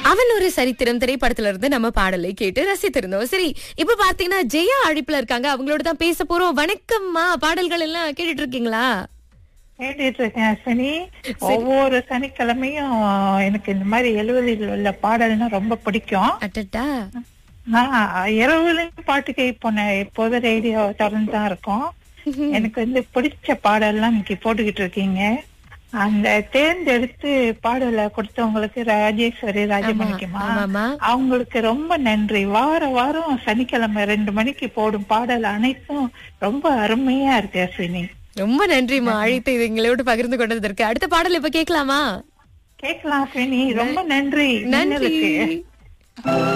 அவன் ஒரு சரித்திரம் திரைப்படத்துல இருந்து நம்ம பாடலை கேட்டு ரசித்திருந்தோம் சரி இப்ப பாத்தீங்கன்னா ஜெயா அழைப்புல இருக்காங்க அவங்களோட தான் பேச போறோம் வணக்கம்மா பாடல்கள் எல்லாம் கேட்டுட்டு இருக்கீங்களா கேட்டுட்டு இருக்கேன் சனி ஒவ்வொரு சனிக்கிழமையும் எனக்கு இந்த மாதிரி எழுபதில் உள்ள பாடல்னா ரொம்ப பிடிக்கும் அட்டட்டா நான் இரவுலயும் பாட்டு கேட்போன எப்போதும் ரேடியோ திறந்து தான் இருக்கும் எனக்கு வந்து பிடிச்ச பாடல்லாம் இன்னைக்கு போட்டுக்கிட்டு இருக்கீங்க அந்த தேர்ந்தெடுத்து பாடலை கொடுத்தவங்களுக்கு ராஜேஸ்வரி ராஜமணிக்குமா ஆமாமா அவங்களுக்கு ரொம்ப நன்றி வார வாரம் சனிக்கிழமை ரெண்டு மணிக்கு போடும் பாடல் அனைத்தும் ரொம்ப அருமையா இருக்கு அஸ்வினி ரொம்ப நன்றிம்மா அழைத்து இது எங்களோட பகிர்ந்து கொண்டதற்கு அடுத்த பாடல் இப்ப கேட்கலாமா கேட்கலாம் அஸ்வினி ரொம்ப நன்றி நன்றி மின்னலுக்கு.